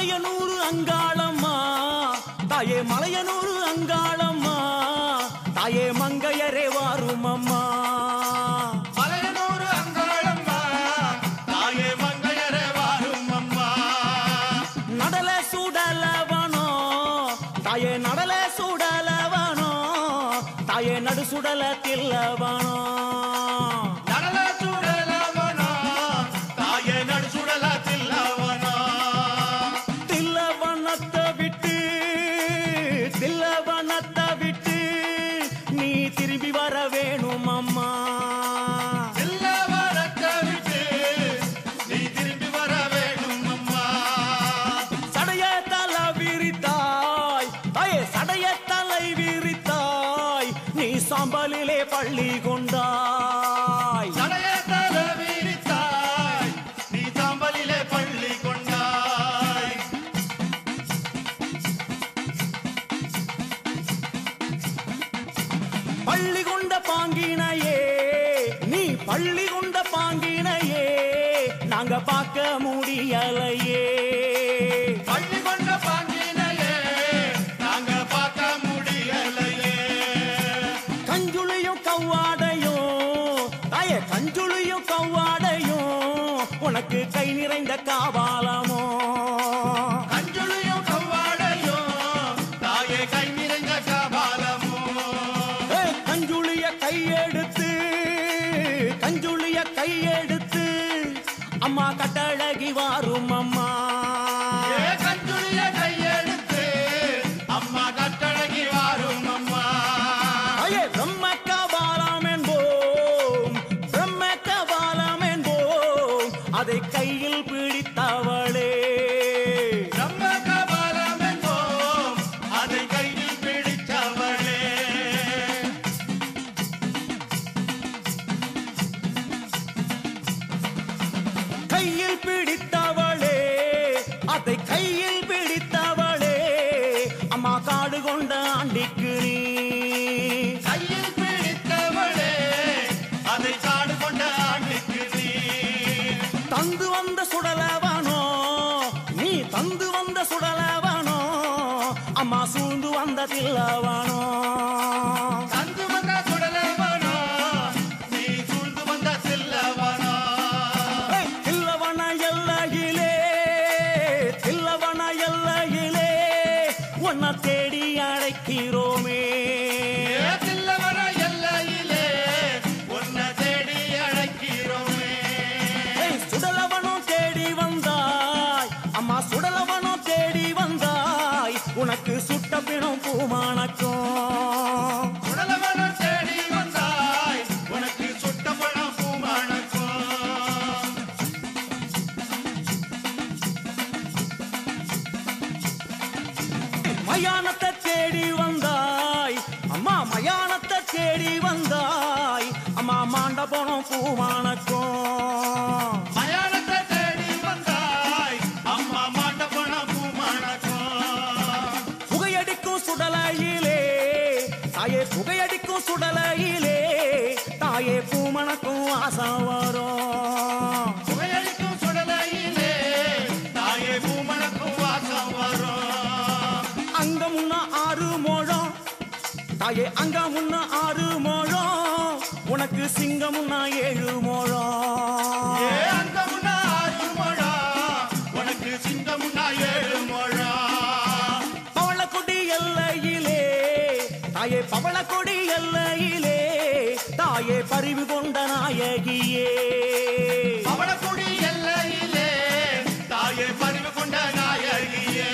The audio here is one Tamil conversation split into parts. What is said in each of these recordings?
மலையனூறு அங்காளம்மா தாயே மலையனூறு அங்காளம்மா தாயே மங்கையரே வாரும் அம்மா மலையனூர் அங்காளம்மா தாயே மங்கையரே வாரும் அம்மா நடல சுடலவனோ தாயே நடல சுடலவனோ தாயே நடு சுடல தில்லவனோ நடல சுடலவனா தாயே நடு சுடல தில்லவனா தில்லவனத்தை விட்டு தில்லவனத்தை விட்டு நீ திரும்பி வர வேணும் அம்மா தில்லவனத்தை விட்டு நீ திரும்பி வர வேணும் அம்மா சடைய தலை விரித்தாய் தாயே சடைய தலை விரித்தாய் நீ சாம்பலிலே பள்ளி கொண்டாய் சடைய தல விரித்தாய் நீ சாம்பலிலே பள்ளி கொண்டாய் பள்ளி கொண்ட பாங்கினையே நீ பள்ளி கொண்ட பாங்கினையே நாங்க பார்க்க முடியலையே பள்ளி கொண்ட பாங்கினையே நாங்க பார்க்க முடியலையே கஞ்சுளியும் கவ்வாடையும் தாயே கஞ்சுளியும் கவ்வாடையும் உனக்கு கை நிறைந்த காவாலமோ அஞ்சுளியும் கவ்வாடையும் தாயே கை நிறைந்த கபாலமோ ஏய், கஞ்சுளிய கையெடுத்து கஞ்சுளிய கையெடுத்து அம்மா கட்டழகி வாரும் அம்மா ஏ கஞ்சுளிய கையெடுத்து அம்மா கட்டழகி வாரும் அம்மா ஐயே பிரம்ம கபாலம் என்போம் பிரம்ம கபாலம் என்போம் அதை கையில் பிடித்தவளே நம்ம கபாலம் என்போம் அதை கையில் பிடித்தவளே கையில் பிடித்தவளே அதை கையில் பிடித்தவளே அம்மா காடு கொண்ட ஆண்டிக்கு நீ கையில் பிடித்தவளே அதை காடு கொண்ட ஆண்டுக்கு நீ தந்து வந்த சுடலவனோ நீ தந்து வந்த சுடலவனோ அம்மா சூழ்ந்து வந்த தில்லவனோ தந்து வந்த சுடலவனோ நீ சூழ்ந்து வந்த செல்லவனோ ஏய், தில்லவன எல்லையிலே தில்லவன எல்லையிலே உன்னை தேடி அழைக்கிறோமே ஏதில்லவன எல்லையிலே உன்னை தேடி அழைக்கிறோமே ஏய், சுடலவனும் தேடி வந்தாய் அம்மா சுடலவனும் தேடி வந்தாய் உனக்கு சுட்ட பிணம் பூமானக்கும் சுடலவன தேடி வந்தாய் உனக்கு சுட்ட பழம் பூமணக்கும் மயானத்தை தேடி வந்தாய் அம்மா மயானத்தை தேடி வந்தாய் அம்மா மாண்ட போனோம் பூமானக்கும் மயானத்தை தேடி வந்தாய் அம்மா மாட்ட பணம் பூமணக்கும் புகையடிக்கும் சுடலையிலே தாயே புகையடிக்கும் சுடலையிலே தாயே பூமணக்கும் ஆசை வரும் புகையடிக்கும் சுடலையிலே தாயே பூமணக்கும் வாசம் வரும் அங்க முன்ன ஆறு மோழம் தாயே அங்க முன்ன ஆறு மோழம் உனக்கு சிங்கம் முன்ன ஏழு மோழம் ஏ அங்க முன்னா ஆறு முழம் உனக்கு சிங்கம் முன்னா ஏழு முழம் பவளக்கொடி எல்லையிலே தாயே பவளக்கொடி எல்லையிலே தாயே பரிவு கொண்ட நாயகியே பவளக்குடி எல்லையிலே தாயே பறிவு கொண்ட நாயகியே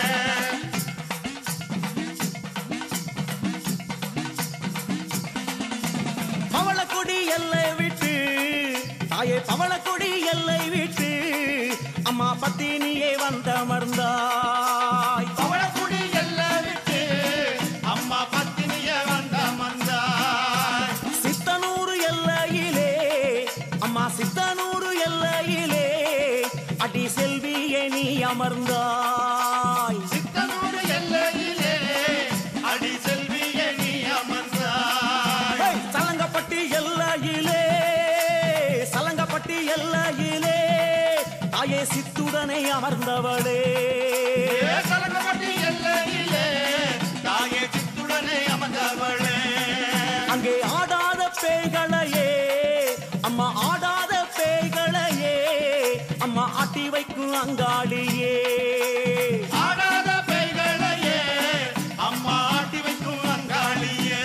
பவளக்கொடி எல்லை விட்டு தாயே பவளக்கொடி எல்லை விட்டு அம்மா பத்தினியே வந்தமர்ந்தாய் பவளக்குடி எல்லை விட்டு அம்மா பத்தினிய வந்த மந்தாய் சித்தனூறு எல்லையிலே அம்மா சித்தனூறு எல்லையிலே அடி செல்வியே நீ அமர்ந்தாய் சித்தனூர் எல்லையிலே அடி செல்வியே நீ அமர்ந்தாய் ஏய், சலங்கப்பட்டி எல்லையிலே சலங்கப்பட்டி எல்லையிலே தாயே சித்துடனே அமர்ந்தவளே அங்கே ஆடாத பேய்களையே அம்மா ஆடாத பேய்களையே அம்மா ஆட்டி வைக்கும் அங்காளியே ஆடாத பேய்களையே அம்மா ஆட்டி வைக்கும் அங்காளியே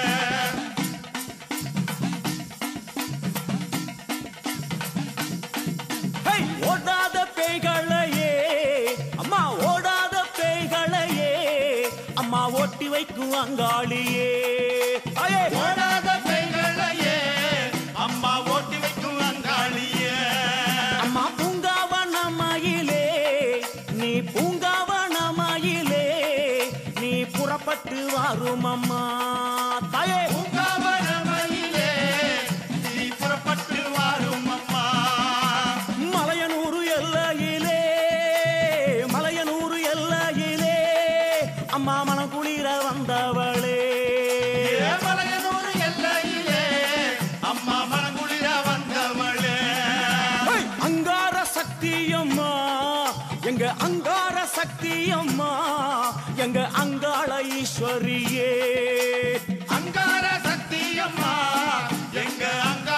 ஹை! ஓடாத பேய்களையே அம்மா ஓடாத பேய்களையே அம்மா ஓட்டி வைக்கும் அங்காளியே அயே! ஓடாத பேய்களையே அம்மா ஓட்டி வைக்கும் அங்காளியே அம்மா பூங்காவனமயிலே நீ பூங்காவனமயிலே நீ புறப்பட்டு வாரும் அம்மா தாயே பூங்காவனமயிலே நீ புறப்பட்டு வாரும் அம்மா மலையனூரு எல்லையிலே மலையனூரு எல்லையிலே அம்மா மனம் குளிர வந்தவளே ஏமலையனூர் எல்லையிலே அம்மா மனங்குளிர வந்தவளே ஹை! அங்கார சக்தியம்மா எங்க அங்கார சக்தியம்மா எங்க அங்காள ஈஸ்வரியே அங்கார சக்தி அம்மா எங்க அங்கார